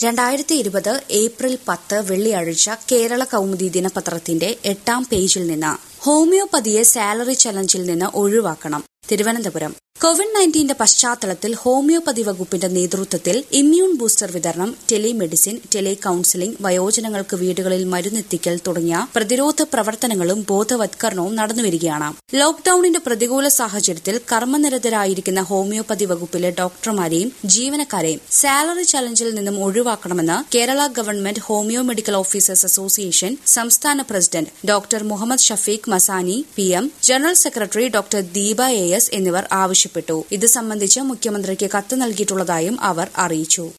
രണ്ടായിരത്തി ഇരുപത് ഏപ്രിൽ പത്ത് വെള്ളിയാഴ്ച കേരള കൗമുദി ദിനപത്രത്തിന്റെ എട്ടാം പേജിൽ നിന്ന് ഹോമിയോപ്പതിയെ സാലറി ചലഞ്ചിൽ നിന്ന് ഒഴിവാക്കണം തിരുവനന്തപുരം കോവിഡ് നയൻറ്റീന്റെ പശ്ചാത്തലത്തിൽ ഹോമിയോപ്പതി വകുപ്പിന്റെ നേതൃത്വത്തിൽ ഇമ്മ്യൂൺ ബൂസ്റ്റർ വിതരണം ടെലിമെഡിസിൻ ടെലി കൌൺസിലിംഗ് വയോജനങ്ങൾക്ക് വീടുകളിൽ മരുന്നെത്തിക്കൽ തുടങ്ങിയ പ്രതിരോധ പ്രവർത്തനങ്ങളും ബോധവത്കരണവും നടന്നുവരികയാണ് ലോക്ഡൌണിന്റെ പ്രതികൂല സാഹചര്യത്തിൽ കർമ്മനിരതരായിരിക്കുന്ന ഹോമിയോപ്പതി വകുപ്പിലെ ഡോക്ടർമാരെയും ജീവനക്കാരെയും സാലറി ചലഞ്ചിൽ നിന്നും ഒഴിവാക്കണമെന്ന് Kerala government homoeo medical officers association സംസ്ഥാന president doctor Muhammad Shafeeq Masani P M general secretary doctor Deepa A S എന്നിവർ ആവശ്യപ്പെട്ടു ഇത് സംബന്ധിച്ച് മുഖ്യമന്ത്രിക്ക് കത്ത് നൽകിയിട്ടുള്ളതായും അവർ അറിയിച്ചു